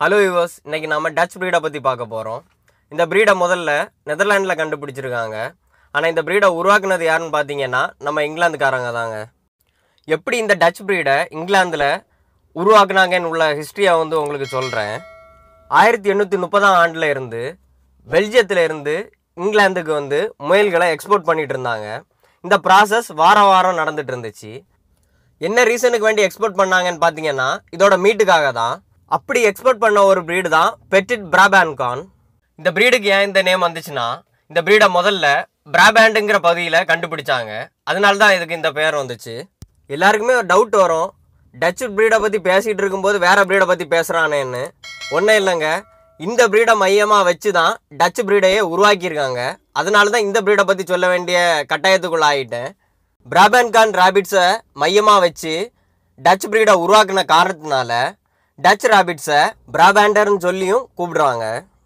hello viewers இன்னைக்கு நாம touch ப்ரீடை பற்றி பார்க்க போகிறோம் இந்த ப்ரீடை முதல்ல நெதர்லாண்டில் கண்டுபிடிச்சிருக்காங்க ஆனால் இந்த ப்ரீடை உருவாக்குனது யாருன்னு பார்த்தீங்கன்னா நம்ம இங்கிலாந்துக்காரங்க தாங்க எப்படி இந்த டச் ப்ரீடை இங்கிலாந்தில் உருவாக்குனாங்கன்னு உள்ள ஹிஸ்ட்ரியை வந்து உங்களுக்கு சொல்கிறேன் ஆயிரத்தி எண்ணூற்றி முப்பதாம் ஆண்டில் இருந்து பெல்ஜியத்தில் இருந்து இங்கிலாந்துக்கு வந்து முயல்களை எக்ஸ்போர்ட் பண்ணிட்டு இருந்தாங்க இந்த ப்ராசஸ் வார வாரம் நடந்துட்டு இருந்துச்சு என்ன ரீசனுக்கு வேண்டி எக்ஸ்போர்ட் பண்ணாங்கன்னு பார்த்தீங்கன்னா இதோட மீட்டுக்காக தான் அப்படி எக்ஸ்போர்ட் பண்ண ஒரு breed தான் பெட்டிட் பிராபான்கான் இந்த breedக்கு ஏன் இந்த நேம் வந்துச்சுன்னா இந்த breed-அ முதல்ல பிராபேண்டுங்கிற பகுதியில் கண்டுபிடிச்சாங்க அதனால தான் இதுக்கு இந்த பெயர் வந்துச்சு எல்லாருக்குமே ஒரு டவுட் வரும் டச் breed-அ பற்றி பேசிகிட்டு இருக்கும்போது வேற breed-அ பற்றி பேசுகிறானேன்னு ஒன்றும் இல்லைங்க இந்த breed-அ மையமாக வச்சு தான் டச் breed-ஐயே உருவாக்கியிருக்காங்க அதனால தான் இந்த breed-அ பற்றி சொல்ல வேண்டிய கட்டாயத்துக்குள்ள ஆயிட்டேன் பிராபன்கான் ராபிட்ஸை மையமாக வச்சு டச் பிரீடை உருவாக்குன காரணத்தினால டச் ராபிட்ஸை பிராபேண்டர்னு சொல்லியும் கூப்பிடுறாங்க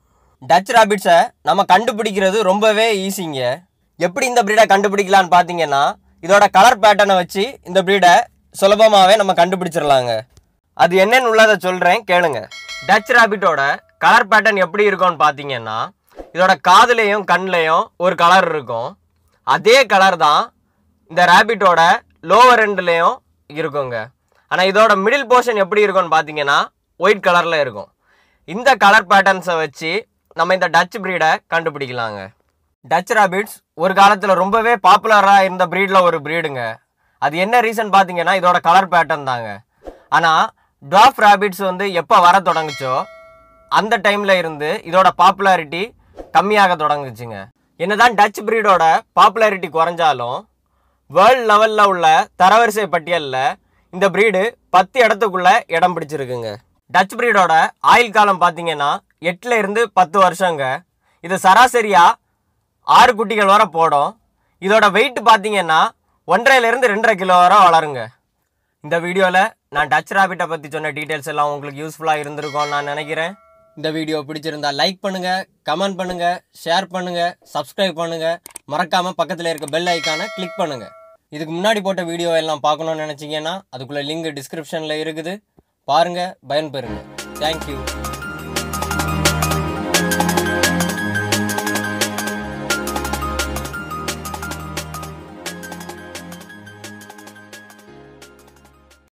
டச் ராபிட்ஸை நம்ம கண்டுபிடிக்கிறது ரொம்பவே ஈஸிங்க எப்படி இந்த பிரீடை கண்டுபிடிக்கலான்னு பார்த்தீங்கன்னா இதோட கலர் பேட்டர்னை வச்சு இந்த பிரீடை சுலபமாகவே நம்ம கண்டுபிடிச்சிடலாங்க அது என்னன்னு உள்ளதை சொல்கிறேன் கேளுங்க டச் ராபிட்டோட கலர் பேட்டர்ன் எப்படி இருக்கும்னு பார்த்தீங்கன்னா இதோட காதுலேயும் கண்ணுலேயும் ஒரு கலர் இருக்கும் அதே கலர் தான் இந்த ரேபிட்டோட லோவர் எண்ட்லேயும் இருக்குங்க ஆனால் இதோட மிடில் போர்ஷன் எப்படி இருக்கும்னு பார்த்தீங்கன்னா ஒயிட் கலரில் இருக்கும் இந்த கலர் பேட்டர்ன்ஸை வச்சு நம்ம இந்த டச் ப்ரீடை கண்டுபிடிக்கலாங்க டச் ராபிட்ஸ் ஒரு காலத்தில் ரொம்பவே பாப்புலராக இருந்த ப்ரீடில் ஒரு ப்ரீடுங்க அது என்ன ரீசன் பார்த்தீங்கன்னா இதோட கலர் பேட்டர்ன் தாங்க ஆனால் டாஃப் ராபிட்ஸ் வந்து எப்போ வர தொடங்குச்சோ அந்த டைமில் இருந்து இதோட பாப்புலாரிட்டி கம்மியாக தொடங்குச்சுங்க என்னதான் டச் ப்ரீடோட பாப்புலாரிட்டி குறைஞ்சாலும் வேர்ல்ட் லெவலில் உள்ள தரவரிசை பட்டியலில் இந்த ப்ரீடு பத்து இடத்துக்குள்ள இடம் பிடிச்சிருக்குங்க டச் ப்ரீடோட ஆயுள் காலம் பார்த்தீங்கன்னா எட்டுல இருந்து பத்து வருஷங்க இது சராசரியாக ஆறு குட்டிகள் வரை போடும் இதோட வெயிட் பார்த்தீங்கன்னா ஒன்றரைலேருந்து ரெண்டரை கிலோ வரை வளருங்க இந்த வீடியோவில் நான் டச் ராபிட்டை பற்றி சொன்ன டீட்டெயில்ஸ் எல்லாம் உங்களுக்கு யூஸ்ஃபுல்லாக இருந்திருக்கும்னு நான் நினைக்கிறேன் இந்த வீடியோ பிடிச்சிருந்தா லைக் பண்ணுங்க கமெண்ட் பண்ணுங்க ஷேர் பண்ணுங்க சப்ஸ்கிரைப் பண்ணுங்க மறக்காம பக்கத்தில் இருக்க பெல் ஐக்கானை கிளிக் பண்ணுங்க இதுக்கு முன்னாடி போட்ட வீடியோ எல்லாம் பார்க்கணும்னு நினச்சிங்கன்னா அதுக்குள்ள லிங்க் டிஸ்கிரிப்ஷனில் இருக்குது பாருங்க பயன்பெறுங்க தேங்க்யூ